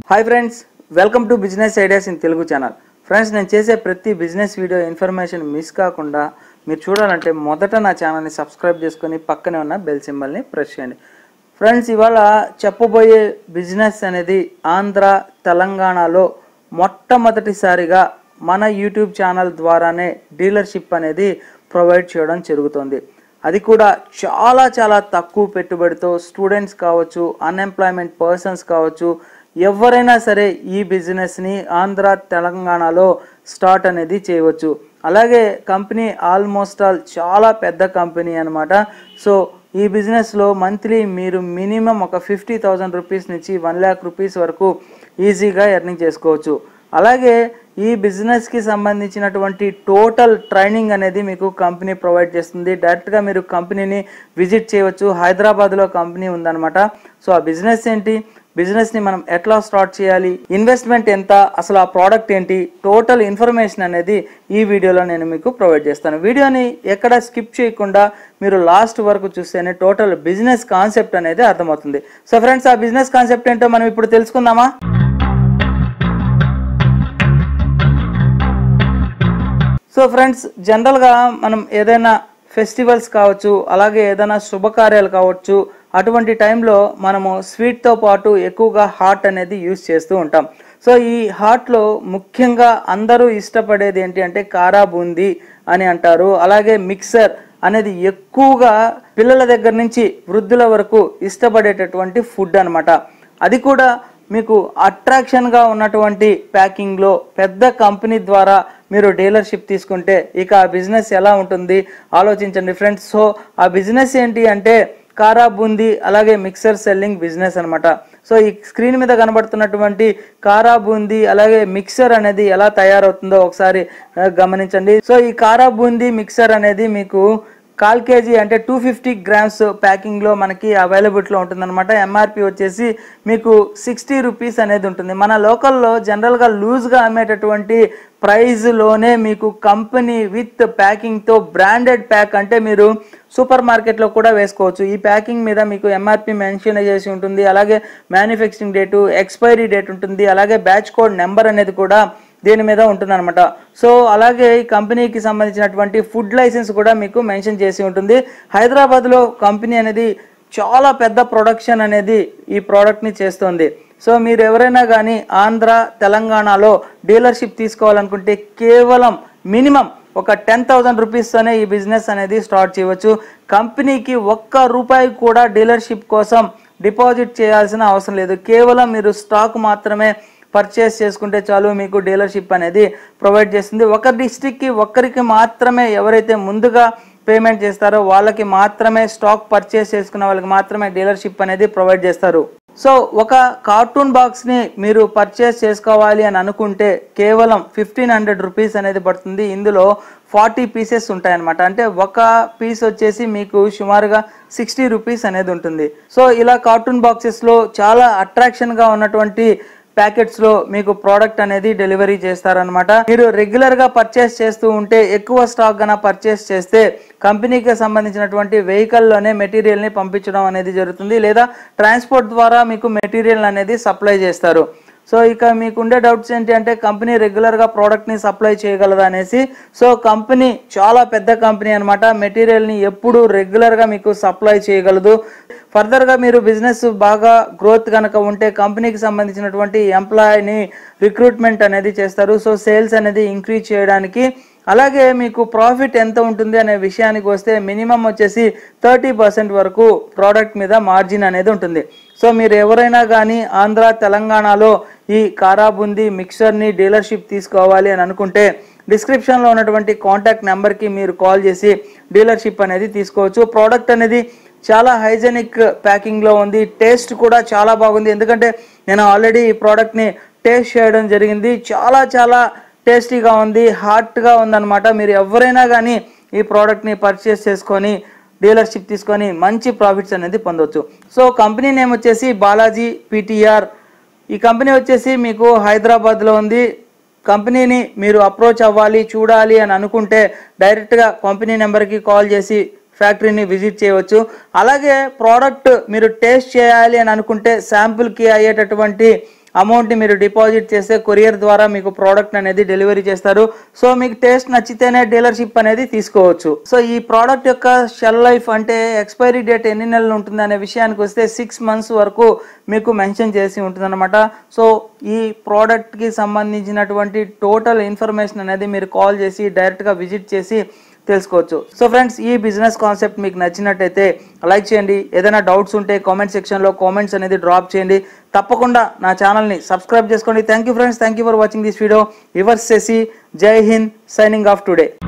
hi friends welcome to business ideas in Telugu channel friends నేను చేసే ప్రతి బిజినెస్ వీడియో ఇన్ఫర్మేషన్ మిస్ కాకుండా మీరు చూడాలంటే మొదట నా ఛానల్ని సబ్స్క్రైబ్ చేసుకొని పక్కనే ఉన్న బెల్ సింబల్ని ప్రెస్ చేయండి ఫ్రెండ్స్ ఇవాళ చెప్పబోయే బిజినెస్ అనేది ఆంధ్ర తెలంగాణలో మొట్టమొదటిసారిగా మన యూట్యూబ్ ఛానల్ ద్వారానే డీలర్షిప్ అనేది ప్రొవైడ్ చేయడం జరుగుతుంది అది కూడా చాలా చాలా తక్కువ పెట్టుబడితో స్టూడెంట్స్ కావచ్చు అన్ఎంప్లాయ్మెంట్ పర్సన్స్ కావచ్చు ఎవరైనా సరే ఈ బిజినెస్ని ఆంధ్ర తెలంగాణలో స్టార్ట్ అనేది చేయవచ్చు అలాగే కంపెనీ ఆల్మోస్ట్ ఆల్ చాలా పెద్ద కంపెనీ అనమాట సో ఈ బిజినెస్లో మంత్లీ మీరు మినిమం ఒక ఫిఫ్టీ థౌజండ్ రూపీస్ నుంచి వన్ ల్యాక్ రూపీస్ వరకు ఈజీగా ఎర్నింగ్ చేసుకోవచ్చు అలాగే ఈ బిజినెస్కి సంబంధించినటువంటి టోటల్ ట్రైనింగ్ అనేది మీకు కంపెనీ ప్రొవైడ్ చేస్తుంది డైరెక్ట్గా మీరు కంపెనీని విజిట్ చేయవచ్చు హైదరాబాద్లో కంపెనీ ఉందన్నమాట సో ఆ బిజినెస్ ఏంటి బిజినెస్ని మనం ఎట్లా స్టార్ట్ చేయాలి ఇన్వెస్ట్మెంట్ ఎంత అసలు ఆ ప్రోడక్ట్ ఏంటి టోటల్ ఇన్ఫర్మేషన్ అనేది ఈ వీడియోలో నేను మీకు ప్రొవైడ్ చేస్తాను వీడియోని ఎక్కడ స్కిప్ చేయకుండా మీరు లాస్ట్ వరకు చూస్తేనే టోటల్ బిజినెస్ కాన్సెప్ట్ అనేది అర్థమవుతుంది సో ఫ్రెండ్స్ ఆ బిజినెస్ కాన్సెప్ట్ ఏంటో మనం ఇప్పుడు తెలుసుకుందామా సో ఫ్రెండ్స్ జనరల్గా మనం ఏదైనా ఫెస్టివల్స్ కావచ్చు అలాగే ఏదైనా శుభకార్యాలు కావచ్చు అటువంటి టైంలో మనము స్వీట్తో పాటు ఎక్కువగా హాట్ అనేది యూస్ చేస్తూ ఉంటాం సో ఈ హాట్లో ముఖ్యంగా అందరూ ఇష్టపడేది ఏంటి అంటే కారా బూందీ అని అంటారు అలాగే మిక్సర్ అనేది ఎక్కువగా పిల్లల దగ్గర నుంచి వృద్ధుల వరకు ఇష్టపడేటటువంటి ఫుడ్ అన్నమాట అది కూడా మీకు అట్రాక్షన్గా ఉన్నటువంటి ప్యాకింగ్లో పెద్ద కంపెనీ ద్వారా మీరు డీలర్షిప్ తీసుకుంటే ఇక ఆ బిజినెస్ ఎలా ఉంటుంది ఆలోచించండి ఫ్రెండ్స్ సో ఆ బిజినెస్ ఏంటి అంటే కారా బూందీ అలాగే మిక్సర్ సెల్లింగ్ బిజినెస్ అన్నమాట సో ఈ స్క్రీన్ మీద కనబడుతున్నటువంటి కారా బూందీ అలాగే మిక్సర్ అనేది ఎలా తయారవుతుందో ఒకసారి ఆ, గమనించండి సో ఈ కారా బూందీ మిక్సర్ అనేది మీకు కాల్ కేజీ అంటే టూ ఫిఫ్టీ గ్రామ్స్ ప్యాకింగ్లో మనకి అవైలబిలిటీలో ఉంటుందన్నమాట ఎంఆర్పి వచ్చేసి మీకు సిక్స్టీ రూపీస్ అనేది ఉంటుంది మన లోకల్లో జనరల్గా లూజ్గా అమ్మేటటువంటి ప్రైజ్లోనే మీకు కంపెనీ విత్ ప్యాకింగ్తో బ్రాండెడ్ ప్యాక్ అంటే మీరు సూపర్ మార్కెట్లో కూడా వేసుకోవచ్చు ఈ ప్యాకింగ్ మీద మీకు ఎంఆర్పి మెన్షన్ చేసి ఉంటుంది అలాగే మ్యానుఫ్యాక్చరింగ్ డేటు ఎక్స్పైరీ డేట్ ఉంటుంది అలాగే బ్యాచ్ కోడ్ నెంబర్ అనేది కూడా దీని మీద ఉంటుందన్నమాట సో అలాగే ఈ కంపెనీకి సంబంధించినటువంటి ఫుడ్ లైసెన్స్ కూడా మీకు మెన్షన్ చేసి ఉంటుంది హైదరాబాద్లో కంపెనీ అనేది చాలా పెద్ద ప్రొడక్షన్ అనేది ఈ ప్రోడక్ట్ని చేస్తుంది సో మీరు ఎవరైనా కానీ ఆంధ్ర తెలంగాణలో డీలర్షిప్ తీసుకోవాలనుకుంటే కేవలం మినిమం ఒక టెన్ థౌజండ్ రూపీస్తోనే ఈ బిజినెస్ అనేది స్టార్ట్ చేయవచ్చు కంపెనీకి ఒక్క రూపాయి కూడా డీలర్షిప్ కోసం డిపాజిట్ చేయాల్సిన అవసరం లేదు కేవలం మీరు స్టాక్ మాత్రమే పర్చేస్ చేసుకుంటే చాలు మీకు డీలర్షిప్ అనేది ప్రొవైడ్ చేస్తుంది ఒక డిస్టిక్కి ఒక్కరికి మాత్రమే ఎవరైతే ముందుగా పేమెంట్ చేస్తారో వాళ్ళకి మాత్రమే స్టాక్ పర్చేస్ చేసుకున్న వాళ్ళకి మాత్రమే డీలర్షిప్ అనేది ప్రొవైడ్ చేస్తారు సో ఒక కార్టూన్ బాక్స్ని మీరు పర్చేస్ చేసుకోవాలి అని అనుకుంటే కేవలం ఫిఫ్టీన్ హండ్రెడ్ రూపీస్ అనేది పడుతుంది ఇందులో ఫార్టీ పీసెస్ ఉంటాయన్నమాట అంటే ఒక పీస్ వచ్చేసి మీకు సుమారుగా సిక్స్టీ రూపీస్ అనేది ఉంటుంది సో ఇలా కార్టూన్ బాక్సెస్లో చాలా అట్రాక్షన్గా ఉన్నటువంటి ప్యాకెట్స్ లో మీకు ప్రోడక్ట్ అనేది డెలివరీ చేస్తారనమాట మీరు రెగ్యులర్ గా పర్చేస్ చేస్తూ ఉంటే ఎక్కువ స్టాక్ గన పర్చేస్ చేస్తే కంపెనీకి సంబంధించినటువంటి వెహికల్ లోనే మెటీరియల్ ని పంపించడం అనేది జరుగుతుంది లేదా ట్రాన్స్పోర్ట్ ద్వారా మీకు మెటీరియల్ అనేది సప్లై చేస్తారు సో ఇక మీకు ఉండే డౌట్స్ ఏంటి అంటే కంపెనీ రెగ్యులర్గా ప్రోడక్ట్ని సప్లై చేయగలదా అనేసి సో కంపెనీ చాలా పెద్ద కంపెనీ అనమాట మెటీరియల్ని ఎప్పుడు రెగ్యులర్గా మీకు సప్లై చేయగలదు ఫర్దర్గా మీరు బిజినెస్ బాగా గ్రోత్ కనుక ఉంటే కంపెనీకి సంబంధించినటువంటి ఎంప్లాయీని రిక్రూట్మెంట్ అనేది చేస్తారు సో సేల్స్ అనేది ఇంక్రీజ్ చేయడానికి అలాగే మీకు ప్రాఫిట్ ఎంత ఉంటుంది అనే విషయానికి వస్తే మినిమం వచ్చేసి థర్టీ పర్సెంట్ వరకు ప్రోడక్ట్ మీద మార్జిన్ అనేది ఉంటుంది సో మీరు ఎవరైనా కానీ ఆంధ్ర తెలంగాణలో ఈ కారాబుంది మిక్సర్ని డీలర్షిప్ తీసుకోవాలి అని అనుకుంటే డిస్క్రిప్షన్లో ఉన్నటువంటి కాంటాక్ట్ నెంబర్కి మీరు కాల్ చేసి డీలర్షిప్ అనేది తీసుకోవచ్చు ప్రోడక్ట్ అనేది చాలా హైజెనిక్ ప్యాకింగ్లో ఉంది టేస్ట్ కూడా చాలా బాగుంది ఎందుకంటే నేను ఆల్రెడీ ఈ ప్రోడక్ట్ని టేస్ట్ చేయడం జరిగింది చాలా చాలా టేస్టీగా ఉంది హాట్గా ఉందన్నమాట మీరు ఎవరైనా కానీ ఈ ప్రోడక్ట్ని పర్చేస్ చేసుకొని డీలర్షిప్ తీసుకొని మంచి ప్రాఫిట్స్ అనేది పొందవచ్చు సో కంపెనీ నేమ్ వచ్చేసి బాలాజీ పీటీఆర్ ఈ కంపెనీ వచ్చేసి మీకు హైదరాబాద్లో ఉంది కంపెనీని మీరు అప్రోచ్ అవ్వాలి చూడాలి అని అనుకుంటే డైరెక్ట్గా కంపెనీ నెంబర్కి కాల్ చేసి ఫ్యాక్టరీని విజిట్ చేయవచ్చు అలాగే ప్రోడక్ట్ మీరు టేస్ట్ చేయాలి అని అనుకుంటే శాంపుల్కి అయ్యేటటువంటి అమౌంట్ని మీరు డిపాజిట్ చేస్తే కొరియర్ ద్వారా మీకు ప్రోడక్ట్ అనేది డెలివరీ చేస్తారు సో మీకు టేస్ట్ నచ్చితేనే డీలర్షిప్ అనేది తీసుకోవచ్చు సో ఈ ప్రోడక్ట్ యొక్క షెల్ లైఫ్ అంటే ఎక్స్పైరీ డేట్ ఎన్ని నెలలు ఉంటుంది అనే విషయానికి వస్తే సిక్స్ మంత్స్ వరకు మీకు మెన్షన్ చేసి ఉంటుందన్నమాట సో ఈ ప్రోడక్ట్కి సంబంధించినటువంటి టోటల్ ఇన్ఫర్మేషన్ అనేది మీరు కాల్ చేసి డైరెక్ట్గా విజిట్ చేసి తెలుసుకోవచ్చు సో ఫ్రెండ్స్ ఈ బిజినెస్ కాన్సెప్ట్ మీకు నచ్చినట్టయితే లైక్ చేయండి ఏదైనా డౌట్స్ ఉంటే కామెంట్ సెక్షన్లో కామెంట్స్ అనేది డ్రాప్ చేయండి తప్పకుండా నా ఛానల్ని సబ్స్క్రైబ్ చేసుకోండి thank you friends thank you for watching this video your సెసి జై హింద్ సైనింగ్ ఆఫ్ టుడే